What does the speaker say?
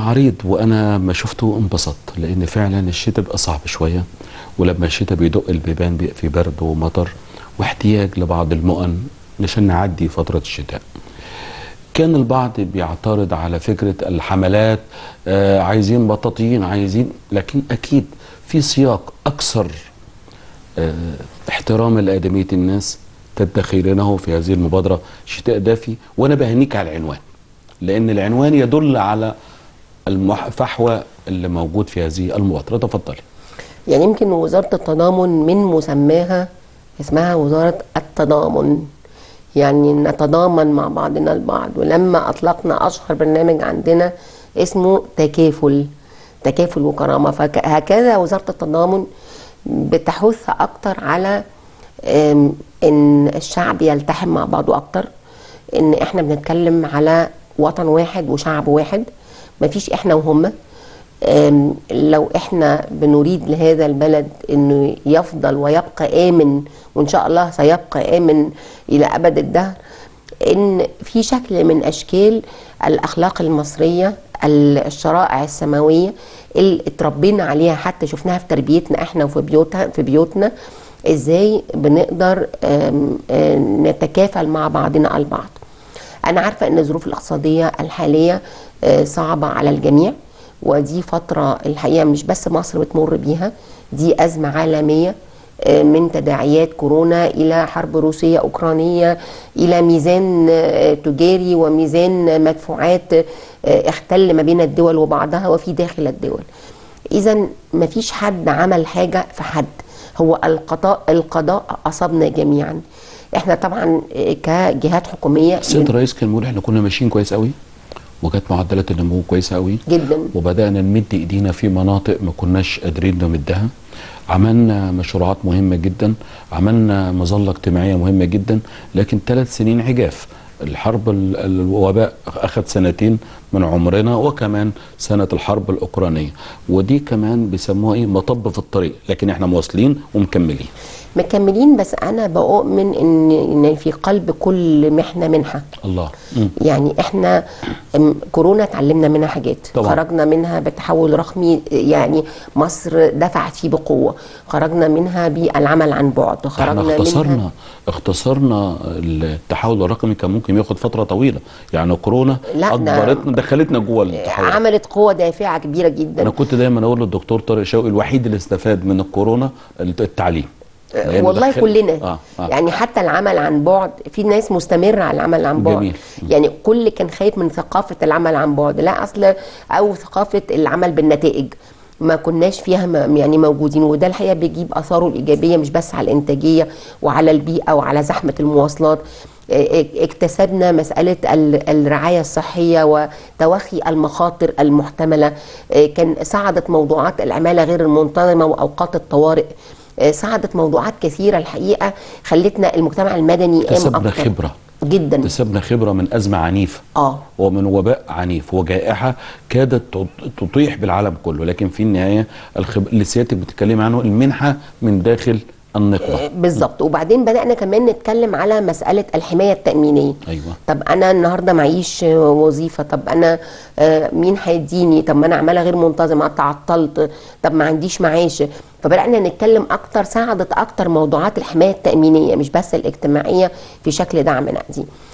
عريض وانا ما شفته انبسطت لان فعلا الشتاء بيبقى صعب شويه ولما الشتاء بيدق البيبان بيبقى في برد ومطر واحتياج لبعض المؤن عشان نعدي فتره الشتاء كان البعض بيعترض على فكره الحملات آه عايزين بطاطين عايزين لكن اكيد في سياق اكثر آه احتراما لادميه الناس تدخرينه في هذه المبادره شتاء دافي وانا بهنيك على العنوان لان العنوان يدل على الفحوى اللي موجود في هذه المبادره تفضلي يعني يمكن وزارة التضامن من مسماها اسمها وزارة التضامن يعني نتضامن مع بعضنا البعض ولما أطلقنا أشهر برنامج عندنا اسمه تكافل تكافل وكرامة فهكذا وزارة التضامن بتحث أكتر على آم، إن الشعب يلتحم مع بعضه أكتر إن إحنا بنتكلم على وطن واحد وشعب واحد مفيش إحنا وهم أم، لو احنا بنريد لهذا البلد انه يفضل ويبقى امن وان شاء الله سيبقى امن الى ابد الدهر ان في شكل من اشكال الاخلاق المصريه الشرائع السماويه اللي اتربينا عليها حتى شفناها في تربيتنا احنا وفي بيوتها في بيوتنا ازاي بنقدر أم، أم، نتكافل مع بعضنا البعض انا عارفه ان الظروف الاقتصاديه الحاليه آه، صعبه على الجميع ودي فتره الحقيقه مش بس مصر بتمر بيها دي ازمه عالميه آه، من تداعيات كورونا الى حرب روسيه اوكرانيه الى ميزان آه، تجاري وميزان مدفوعات آه، اختل ما بين الدول وبعضها وفي داخل الدول اذا مفيش حد عمل حاجه في حد هو القضاء القضاء اصابنا جميعا احنا طبعا آه، كجهات حكوميه السيد الرئيس كان بيقول احنا كنا ماشيين كويس قوي وكانت معدلات النمو كويسه قوي جدا وبدانا نمد ايدينا في مناطق ما كناش قادرين نمدها عملنا مشروعات مهمه جدا عملنا مظله اجتماعيه مهمه جدا لكن ثلاث سنين عجاف الحرب ال- الوباء اخذ سنتين من عمرنا وكمان سنه الحرب الاوكرانيه ودي كمان بيسموها ايه مطب في الطريق لكن احنا مواصلين ومكملين مكملين بس انا بؤمن ان ان في قلب كل محنه منحه الله مم. يعني احنا ام، كورونا اتعلمنا منها حاجات طبعا. خرجنا منها بتحول رقمي يعني مصر دفعت فيه بقوه خرجنا منها بالعمل عن بعد احنا خرجنا منها اختصرنا اختصرنا التحول الرقمي كان ممكن ياخد فتره طويله يعني كورونا لا، ده- اجبرتنا دخلتنا جوه التحول عملت قوه دافعه كبيره جدا انا كنت دايما اقول للدكتور طارق شوقي الوحيد اللي استفاد من الكورونا التعليم لأنه والله دخل- كلنا آه آه. يعني حتى العمل عن بعد في ناس مستمره على العمل عن بعد جميل. يعني كل كان خايف من ثقافه العمل عن بعد لا اصل او ثقافه العمل بالنتائج ما كناش فيها م- يعني موجودين وده الحقيقه بيجيب اثاره الايجابيه مش بس على الانتاجيه وعلى البيئه وعلى زحمه المواصلات اه، اكتسبنا مسألة ال- الرعاية الصحية وتوخي المخاطر المحتملة اه، كان صعدت موضوعات العمالة غير المنتظمة وأوقات الطوارئ اه، صعدت موضوعات كثيرة الحقيقة خلتنا المجتمع المدني قام اكتسبنا أكتر خبره جدا اكتسبنا خبره من ازمه عنيفه اه ومن وباء عنيف وجائحه كادت تط- تطيح بالعالم كله لكن في النهايه الخب... اللي سيادتك بتتكلمي عنه المنحه من داخل النقبه بالظبط وبعدين بدأنا كمان نتكلم على مسألة الحماية التأمينية ايوه طب انا النهارده معيش وظيفه طب انا آه، مين هيديني طب ما انا عماله غير منتظمه تعطلت طب ما عنديش معاش فبدانا نتكلم اكتر ساعدت اكتر موضوعات الحمايه التامينيه مش بس الاجتماعيه في شكل دعم نقدي